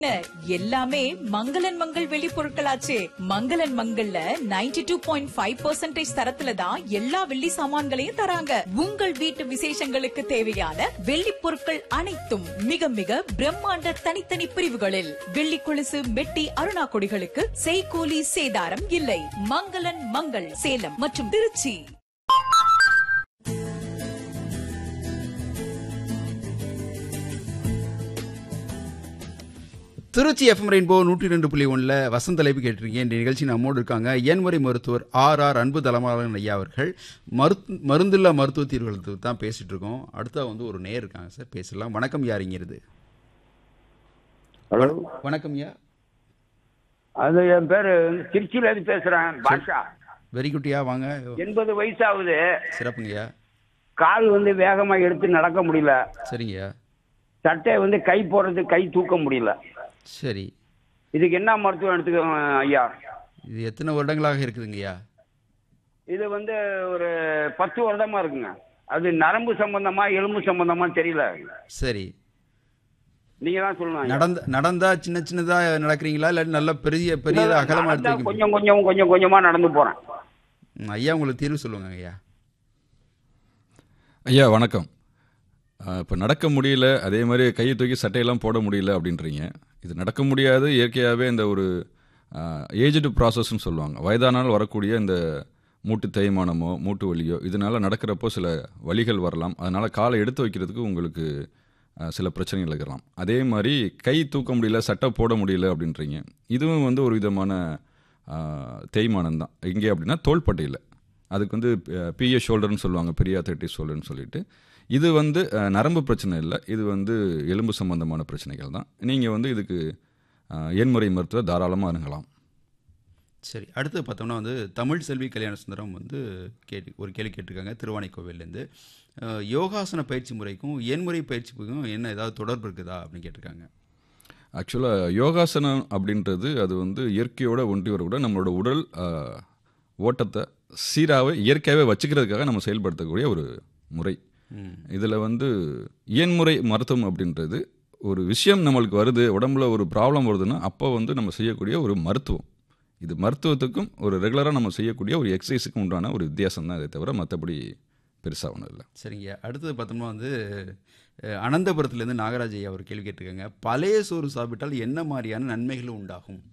எல்லாமே மங்களன் மங்கள் வெளி பொருட்களாச்சே மங்களன் மங்கள்ல 92.5% டூ பாயிண்ட் ஃபைவ் பர்சன்டேஜ் தரத்துல தான் எல்லா வெள்ளி சாமான்களையும் தராங்க உங்கள் வீட்டு விசேஷங்களுக்கு தேவையான வெள்ளி பொருட்கள் அனைத்தும் மிக மிக பிரம்மாண்ட தனித்தனி பிரிவுகளில் வெள்ளி கொலுசு மெட்டி அருணா கொடிகளுக்கு செய்கூலி சேதாரம் இல்லை மங்களன் மங்கள் சேலம் மற்றும் திருச்சி திருச்சி எஃப்எம் ரெயின்போ நூற்றி ரெண்டு புள்ளி ஒன்றில் வசந்த தலைப்பு கேட்டிருக்கீங்க இந்த நிகழ்ச்சி நம்மோடு இருக்காங்க என்முறை மருத்துவர் ஆர் ஆர் அன்பு தலமாளன் ஐயா அவர்கள் மருத்து மருந்துள்ள மருத்துவ தீர்வுகளுக்கு தான் பேசிட்டு இருக்கோம் அடுத்தா வந்து ஒரு நேர் இருக்காங்க சார் பேசலாம் வணக்கம் யாருங்கிறது ஹலோ வணக்கம் ஐயா அது என் பேரு திருச்சியில இருந்து பேசுறேன் பாஷா வெரி குட்டியா வாங்க எண்பது வயசு ஆகுது சிறப்புங்கய்யா கால் வந்து வேகமா எடுத்து நடக்க முடியல சரிங்கய்யா சட்டை வந்து கை போடுறது கை தூக்க முடியல சரி இதுக்கு என்ன மருத்துவம் எடுத்துக்கோங்க ஐயா இது எத்தனை வருடங்களாக இருக்குதுங்கய்யா இது வந்து ஒரு பத்து வருடமா இருக்குங்க அது நரம்பு சம்பந்தமா எலும்பு சம்பந்தமா தெரியல சரி நீங்க தான் சொல்லணும் ஐயா. நடந்த நடந்தா சின்ன சின்னதா நடக்கிறீங்களா இல்லாட்டி நல்ல பெரிய பெரிய அகலமா நடந்தா எடுத்து வைக்க கொஞ்சம் கொஞ்சம் கொஞ்சம் கொஞ்சமா நடந்து போறேன் ம், ஐயா உங்களுக்கு தீர்வு சொல்லுங்க ஐயா ஐயா வணக்கம் இப்போ நடக்க முடியல அதே மாதிரி கையை தூக்கி சட்டையெல்லாம் போட முடியல அப்படின்றீங்க இது நடக்க முடியாது இயற்கையாகவே இந்த ஒரு ஏஜ்டு ப்ராசஸ்ன்னு சொல்லுவாங்க வயதானால் வரக்கூடிய இந்த மூட்டு தேய்மானமோ மூட்டு வலியோ இதனால் நடக்கிறப்போ சில வலிகள் வரலாம் அதனால் காலை எடுத்து வைக்கிறதுக்கு உங்களுக்கு ஆ, சில பிரச்சனைகள் இருக்கலாம் அதே மாதிரி கை தூக்க முடியல சட்டை போட முடியல அப்படின்றீங்க இதுவும் வந்து ஒரு விதமான ஆ, தேய்மானம் தான் எங்கே அப்படின்னா தோள்பட்டையில் அதுக்கு வந்து பிஏ ஷோல்டர்னு சொல்லுவாங்க பெரியாத்தட்டிஸ் ஷோல்டர்னு சொல்லிட்டு இது வந்து அஹ், நரம்பு பிரச்சனை இல்லை இது வந்து எலும்பு சம்பந்தமான பிரச்சனைகள் தான் நீங்கள் வந்து இதுக்கு அஹ், எண்முறை மருத்துவ தாராளமாக அணுகலாம் சரி அடுத்து பார்த்தோம்னா வந்து தமிழ் செல்வி கல்யாண சுந்தரம் வந்து கேட்டு ஒரு கேள்வி கேட்டிருக்காங்க திருவானைக்கோவிலேருந்து அஹ், யோகாசன பயிற்சி முறைக்கும் எண்முறை பயிற்சிக்கும் என்ன ஏதாவது தொடர்பு இருக்குதா அப்படின்னு கேட்டிருக்காங்க ஆக்சுவலாக யோகாசனம் அப்படின்றது அது வந்து இயற்கையோட ஒன்றி வரக்கூட நம்மளோட உடல் அஹ், ஓட்டத்தை சீராகவே இயற்கையாகவே வச்சுக்கிறதுக்காக நம்ம செயல்படுத்தக்கூடிய ஒரு முறை இதில் வந்து இயன்முறை மருத்துவம் அப்படின்றது ஒரு விஷயம் நம்மளுக்கு வருது உடம்புல ஒரு ப்ராப்ளம் வருதுன்னா அப்போ வந்து நம்ம செய்யக்கூடிய ஒரு மருத்துவம் இது மருத்துவத்துக்கும் ஒரு ரெகுலராக நம்ம செய்யக்கூடிய ஒரு எக்ஸசைஸுக்கும் உண்டான ஒரு வித்தியாசம் தான் இதை தவிர மற்றபடி பெருசாக ஒன்றும் இல்லை சரிங்க அடுத்தது பார்த்தோம்னா வந்து அஹ், அனந்தபுரத்துலேருந்து நாகராஜ் ஐயா ஒரு கேள்வி கேட்டிருக்காங்க பழைய சோறு சாப்பிட்டால் என்ன மாதிரியான நன்மைகள் உண்டாகும்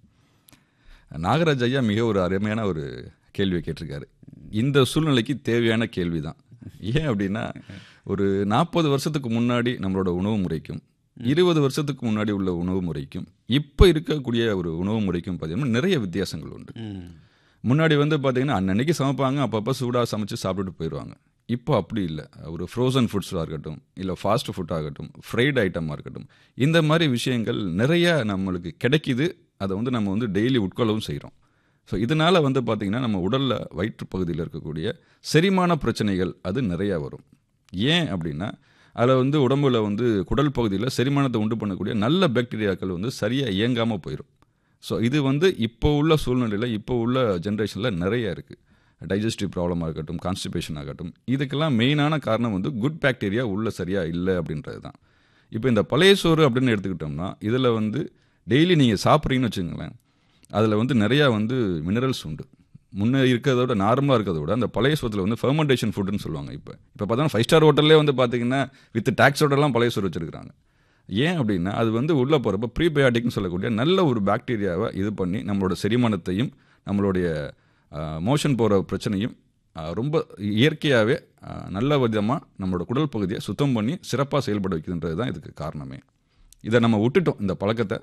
நாகராஜ் ஐயா மிக ஒரு அருமையான ஒரு கேள்வியை கேட்டிருக்காரு இந்த சூழ்நிலைக்கு தேவையான கேள்வி தான் ஏன் அப்படின்னா ஒரு நாற்பது வருஷத்துக்கு முன்னாடி நம்மளோட உணவு முறைக்கும் இருபது வருஷத்துக்கு முன்னாடி உள்ள உணவு முறைக்கும் இப்போ இருக்கக்கூடிய ஒரு உணவு முறைக்கும் பார்த்தீங்கன்னா நிறைய வித்தியாசங்கள் உண்டு முன்னாடி வந்து பார்த்தீங்கன்னா அன்னன்னைக்கு சமைப்பாங்க அப்பப்போ சூடாக சமைச்சு சாப்பிட்டுட்டு போயிடுவாங்க இப்போ அப்படி இல்லை ஒரு ஃப்ரோசன் ஃபுட்ஸாக இருக்கட்டும் இல்லை ஃபாஸ்ட் ஃபுட்டாக இருக்கட்டும் ஃப்ரைட் ஐட்டமாக இருக்கட்டும் இந்த மாதிரி விஷயங்கள் நிறைய நம்மளுக்கு கிடைக்குது அதை வந்து நம்ம வந்து டெய்லி உட்கொள்ளவும் செய்கிறோம் ஸோ இதனால் வந்து பார்த்திங்கன்னா நம்ம உடலில் வயிற்று பகுதியில் இருக்கக்கூடிய செரிமான பிரச்சனைகள் அது நிறையா வரும் ஏன் அப்படின்னா அதில் வந்து உடம்புல வந்து குடல் பகுதியில் செரிமானத்தை உண்டு பண்ணக்கூடிய நல்ல பாக்டீரியாக்கள் வந்து சரியாக இயங்காமல் போயிடும் ஸோ இது வந்து இப்போ உள்ள சூழ்நிலையில் இப்போ உள்ள ஜென்ரேஷனில் நிறைய இருக்குது டைஜஸ்டிவ் ப்ராப்ளமாக இருக்கட்டும் கான்ஸ்டிபேஷன் ஆகட்டும் இதுக்கெல்லாம் மெயினான காரணம் வந்து குட் பாக்டீரியா உள்ள சரியாக இல்லை அப்படின்றது தான் இப்போ இந்த பழைய சோறு அப்படின்னு எடுத்துக்கிட்டோம்னா இதில் வந்து டெய்லி நீங்கள் சாப்பிட்றீங்கன்னு வச்சுங்களேன் அதில் வந்து நிறையா வந்து மினரல்ஸ் உண்டு முன்னே இருக்கிறத விட நார்மலாக இருக்கிறத விட அந்த பழைய சோத்தில் வந்து ஃபெர்மெண்டேஷன் ஃபுட்டுன்னு சொல்லுவாங்க இப்போ இப்போ பார்த்தா ஃபைவ் ஸ்டார் ஹோட்டல்லே வந்து பார்த்தீங்கன்னா வித் டேக்ஸோடலாம் பழைய சோறு வச்சுருக்காங்க ஏன் அப்படின்னா அது வந்து உள்ளே போகிறப்ப ப்ரீபயாட்டிக்னு சொல்லக்கூடிய நல்ல ஒரு பாக்டீரியாவை இது பண்ணி நம்மளோட செரிமானத்தையும் நம்மளுடைய மோஷன் போகிற பிரச்சனையும் ஆஹ், ரொம்ப இயற்கையாகவே ஆஹ், நல்ல விதமாக நம்மளோட குடல் பகுதியை சுத்தம் பண்ணி சிறப்பாக செயல்பட வைக்குதுன்றது தான் இதுக்கு காரணமே இதை நம்ம விட்டுட்டோம் இந்த பழக்கத்தை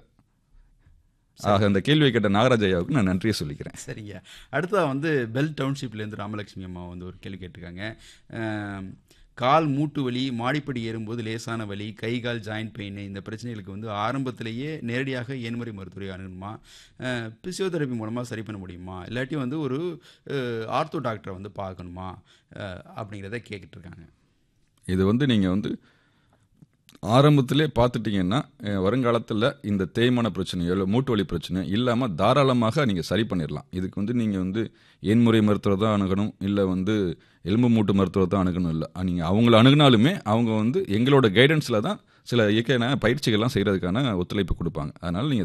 ஆக அந்த கேள்வியை கேட்ட நாகராஜ் ஐயாவுக்கு நான் நன்றியை சொல்லிக்கிறேன் சரிங்க அடுத்ததாக வந்து பெல் டவுன்ஷிப்லேருந்து ராமலட்சுமி அம்மா வந்து ஒரு கேள்வி கேட்டிருக்காங்க அஹ், கால் மூட்டு வலி மாடிப்படி ஏறும்போது லேசான வலி கை கால் ஜாயிண்ட் பெயின் இந்த பிரச்சனைகளுக்கு வந்து ஆரம்பத்திலேயே நேரடியாக எண்முறை மருத்துவரை அணுகணுமா பிசியோதெரப்பி மூலமாக சரி பண்ண முடியுமா இல்லாட்டி வந்து ஒரு ஆர்த்தோ டாக்டரை வந்து பார்க்கணுமா அஹ், அப்படிங்கிறத கேட்டுட்டு இருக்காங்க இது வந்து நீங்கள் வந்து ஆரம்பத்திலே பார்த்துட்டீங்கன்னா அஹ், வருங்காலத்தில் இந்த தேய்மான பிரச்சனையோ இல்லை மூட்டு வலி பிரச்சனையோ இல்லாமல் தாராளமாக நீங்கள் சரி பண்ணிடலாம் இதுக்கு வந்து நீங்கள் வந்து எண்முறை மருத்துவர் தான் அணுகணும் இல்லை வந்து எலும்பு மூட்டு மருத்துவர் தான் அணுகணும் இல்லை நீங்கள் அவங்கள அணுகுனாலுமே அவங்க வந்து எங்களோட கைடன்ஸில் தான் சில இயற்கையான பயிற்சிகள்லாம் செய்கிறதுக்கான ஒத்துழைப்பு கொடுப்பாங்க அதனால் நீங்கள்